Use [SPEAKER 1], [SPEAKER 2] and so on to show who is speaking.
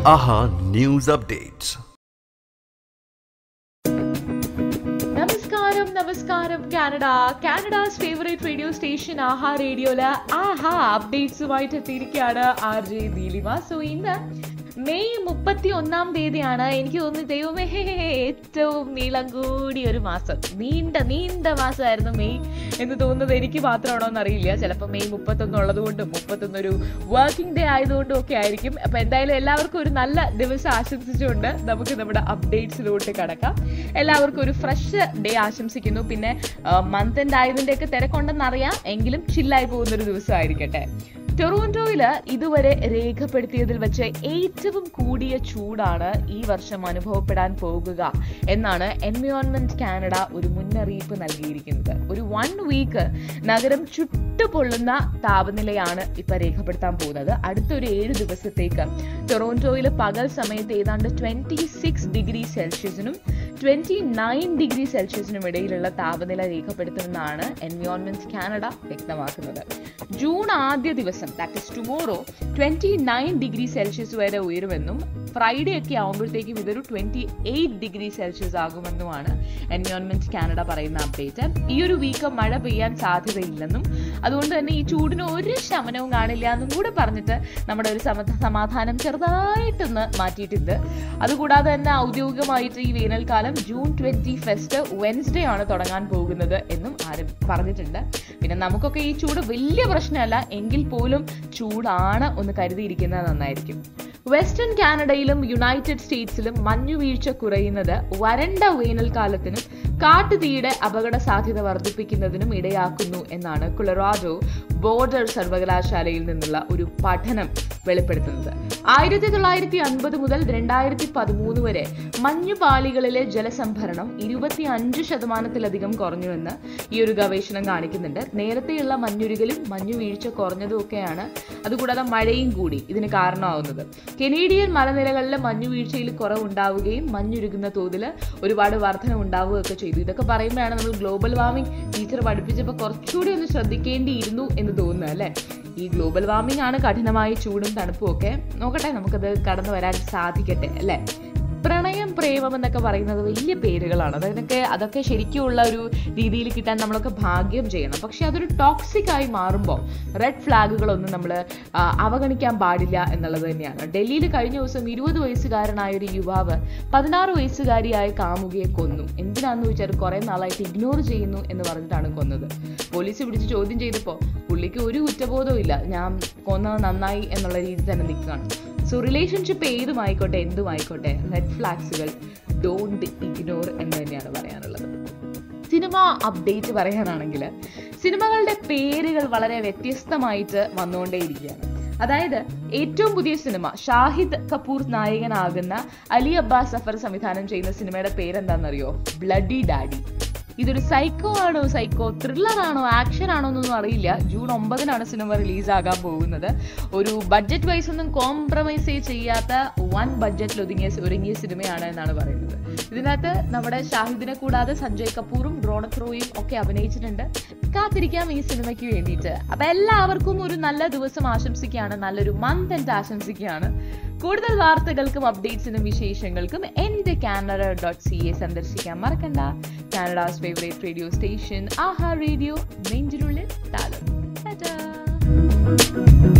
[SPEAKER 1] ആഹാ news updates
[SPEAKER 2] നമസ്കാരം നമസ്കാരം Canada Canada's favourite radio station Aha റേഡിയോയില് ആഹാ അപ്ഡേറ്റ്സുമായിട്ട് എത്തിയിരിക്കുകയാണ് ആർ ജെ ദീലിമ സോ ഇന്ന് മെയ് മുപ്പത്തി ഒന്നാം തീയതിയാണ് എനിക്ക് തോന്നുന്നു ദൈവമേ ഏറ്റവും നീളം കൂടിയ ഒരു മാസം നീണ്ട നീണ്ട മാസമായിരുന്നു മെയ് എന്ന് തോന്നുന്നത് എനിക്ക് മാത്രമാണോ എന്നറിയില്ല ചിലപ്പോൾ മെയ് മുപ്പത്തൊന്ന് ഉള്ളത് കൊണ്ടും മുപ്പത്തൊന്ന് ഒരു വർക്കിംഗ് ഡേ ആയതുകൊണ്ടും ഒക്കെ ആയിരിക്കും അപ്പൊ എന്തായാലും എല്ലാവർക്കും ഒരു നല്ല ദിവസം ആശംസിച്ചുകൊണ്ട് നമുക്ക് നമ്മുടെ അപ്ഡേറ്റ്സിലോട്ട് കടക്കാം എല്ലാവർക്കും ഒരു ഫ്രഷ് ഡേ ആശംസിക്കുന്നു പിന്നെ മന്ത് എൻഡ് ആയതിന്റെ ഒക്കെ തിരക്കുണ്ടെന്നറിയാം എങ്കിലും ചില്ലായി പോകുന്ന ഒരു ദിവസമായിരിക്കട്ടെ ടൊറോണ്ടോയില് ഇതുവരെ രേഖപ്പെടുത്തിയതിൽ വെച്ച് ഏറ്റവും കൂടിയ ചൂടാണ് ഈ വർഷം അനുഭവപ്പെടാൻ പോകുക എന്നാണ് എൻവയോൺമെന്റ് കാനഡ ഒരു മുന്നറിയിപ്പ് നൽകിയിരിക്കുന്നത് ഒരു വൺ വീക്ക് നഗരം ചുട്ടുപൊള്ളുന്ന താപനിലയാണ് ഇപ്പൊ രേഖപ്പെടുത്താൻ പോകുന്നത് അടുത്തൊരു ഏഴ് ദിവസത്തേക്ക് ടൊറോണ്ടോയിൽ പകൽ സമയത്ത് ഏതാണ്ട് ട്വന്റി സിക്സ് ഡിഗ്രി സെൽഷ്യസിനും ട്വന്റി നയൻ ഡിഗ്രി സെൽഷ്യസിനും ഇടയിലുള്ള താപനില രേഖപ്പെടുത്തുമെന്നാണ് എൻവയോൺമെന്റ് കാനഡ വ്യക്തമാക്കുന്നത് ജൂൺ ആദ്യ ദിവസം that is tomorrow twenty nine degree Celsius വരെ ഉയരുമെന്നും ഫ്രൈഡേ ഒക്കെ ആകുമ്പോഴത്തേക്കും ഇതൊരു ട്വന്റി എയ്റ്റ് ഡിഗ്രി സെൽഷ്യസ് ആകുമെന്നുമാണ് എൻവയോൺമെന്റ് കാനഡ പറയുന്ന അപ്ഡേറ്റ് ഈ ഒരു വീക്ക് മഴ പെയ്യാൻ സാധ്യതയില്ലെന്നും അതുകൊണ്ട് തന്നെ ഈ ചൂടിന് ഒരു ശമനവും കാണില്ല എന്നും കൂടെ പറഞ്ഞിട്ട് നമ്മുടെ ഒരു സമ സമാധാനം ചെറുതായിട്ടൊന്ന് മാറ്റിയിട്ടുണ്ട് അതുകൂടാതെ തന്നെ ഔദ്യോഗികമായിട്ട് ഈ വേനൽക്കാലം ജൂൺ ട്വന്റി ഫെസ്റ്റ് വെൻസ്ഡേ ആണ് തുടങ്ങാൻ പോകുന്നത് എന്നും ആരും പറഞ്ഞിട്ടുണ്ട് പിന്നെ നമുക്കൊക്കെ ഈ ചൂട് വലിയ പ്രശ്നമല്ല എങ്കിൽ പോലും ചൂടാണ് ഒന്ന് കരുതിയിരിക്കുന്നത് നന്നായിരിക്കും വെസ്റ്റേൺ കാനഡയിലും യുണൈറ്റഡ് സ്റ്റേറ്റ്സിലും മഞ്ഞുവീഴ്ച കുറയുന്നത് വരണ്ട വേനൽക്കാലത്തിനും കാട്ടുതീയുടെ അപകട സാധ്യത വർദ്ധിപ്പിക്കുന്നതിനും ഇടയാക്കുന്നു എന്നാണ് കുളറാഡോ ബോർഡർ സർവകലാശാലയിൽ നിന്നുള്ള ഒരു പഠനം വെളിപ്പെടുത്തുന്നത് ആയിരത്തി തൊള്ളായിരത്തി അൻപത് മുതൽ രണ്ടായിരത്തി പതിമൂന്ന് വരെ മഞ്ഞുപാളികളിലെ ജലസംഭരണം ഇരുപത്തി അഞ്ച് ശതമാനത്തിലധികം കുറഞ്ഞുവെന്ന് ഈ ഒരു ഗവേഷണം കാണിക്കുന്നുണ്ട് നേരത്തെയുള്ള മഞ്ഞുരുകലും മഞ്ഞുവീഴ്ച കുറഞ്ഞതും ഒക്കെയാണ് അതുകൂടാതെ മഴയും കൂടി ഇതിന് കാരണമാവുന്നത് കനേഡിയൻ മലനിരകളിലെ മഞ്ഞുവീഴ്ചയിൽ കുറവുണ്ടാവുകയും മഞ്ഞുരുകുന്ന തോതിൽ ഒരുപാട് വർധന ഉണ്ടാവുകയൊക്കെ ചെയ്തു ഇതൊക്കെ പറയുമ്പോഴാണ് നമ്മൾ ഗ്ലോബൽ വാർമിംഗ് ടീച്ചർ പഠിപ്പിച്ചപ്പോൾ കുറച്ചുകൂടി ഒന്ന് ശ്രദ്ധിക്കേണ്ടിയിരുന്നു എന്ന് തോന്നുന്നത് അല്ലേ ഈ ഗ്ലോബൽ വാർമിംഗ് ആണ് കഠിനമായ ചൂടും തണുപ്പും ഒക്കെ നോക്കട്ടെ നമുക്കത് കടന്നു വരാൻ സാധിക്കട്ടെ അല്ലേ പ്രണയം പ്രേമം എന്നൊക്കെ പറയുന്നത് വലിയ പേരുകളാണ് അതൊക്കെ അതൊക്കെ ശരിക്കുമുള്ള ഒരു രീതിയിൽ കിട്ടാൻ നമ്മളൊക്കെ ഭാഗ്യം ചെയ്യണം പക്ഷെ അതൊരു ടോക്സിക് ആയി മാറുമ്പോൾ റെഡ് ഫ്ലാഗുകളൊന്നും നമ്മൾ അവഗണിക്കാൻ പാടില്ല എന്നുള്ളത് തന്നെയാണ് ഡൽഹിയിൽ കഴിഞ്ഞ ദിവസം ഇരുപത് വയസ്സുകാരനായ ഒരു യുവാവ് പതിനാറ് വയസ്സുകാരിയായ കാമുകിയെ കൊന്നു എന്തിനാന്ന് ചോദിച്ചാൽ കുറെ നാളായിട്ട് ഇഗ്നോർ ചെയ്യുന്നു എന്ന് പറഞ്ഞിട്ടാണ് കൊന്നത് പോലീസ് പിടിച്ച് ചോദ്യം ചെയ്തപ്പോൾ പുള്ളിക്ക് ഒരു കുറ്റബോധവും ഇല്ല ഞാൻ കൊന്നത് നന്നായി എന്നുള്ള രീതി തന്നെ നിൽക്കുകയാണ് സോ റിലേഷൻഷിപ്പ് ഏതുമായിക്കോട്ടെ എന്തുമായിക്കോട്ടെ റെഡ് ഫ്ലാഗ്സുകൾ ഡോണ്ട് ഇഗ്നോർ എന്ന് തന്നെയാണ് പറയാനുള്ളത് സിനിമ അപ്ഡേറ്റ് പറയാനാണെങ്കിൽ സിനിമകളുടെ പേരുകൾ വളരെ വ്യത്യസ്തമായിട്ട് വന്നുകൊണ്ടേയിരിക്കുകയാണ് അതായത് ഏറ്റവും പുതിയ സിനിമ ഷാഹിദ് കപൂർ നായകനാകുന്ന അലി അബ്ബാസ് സഫർ സംവിധാനം ചെയ്യുന്ന സിനിമയുടെ പേരെന്താണെന്നറിയോ ബ്ലഡി ഡാഡി ഇതൊരു സൈക്കോ ആണോ സൈക്കോ ത്രില്ലർ ആണോ ആക്ഷൻ ആണോ എന്നൊന്നും അറിയില്ല ജൂൺ ഒമ്പതിനാണ് സിനിമ റിലീസ് ആകാൻ പോകുന്നത് ഒരു ബഡ്ജറ്റ് വൈസ് ഒന്നും കോംപ്രമൈസ് ചെയ്യാത്ത വൺ ബഡ്ജറ്റിൽ ഒതുങ്ങിയ ഒരുങ്ങിയ സിനിമയാണ് എന്നാണ് പറയുന്നത് ഇതിനകത്ത് നമ്മുടെ ഷാഹിദിനെ കൂടാതെ സഞ്ജയ് കപൂറും റോണക് റോയും ഒക്കെ അഭിനയിച്ചിട്ടുണ്ട് കാത്തിരിക്കാം ഈ സിനിമയ്ക്ക് വേണ്ടിയിട്ട് അപ്പൊ എല്ലാവർക്കും ഒരു നല്ല ദിവസം ആശംസിക്കുകയാണ് നല്ലൊരു മന്ത് എൻഡ് ആശംസിക്കുകയാണ് കൂടുതൽ വാർത്തകൾക്കും അപ്ഡേറ്റ്സിനും വിശേഷങ്ങൾക്കും എന്റെ കാനഡ ഡോട്ട് സി എ സന്ദർശിക്കാൻ മറക്കണ്ട Canada's favourite radio station Aha radio നെഞ്ചിനുള്ളിൽ താലം Ta-da!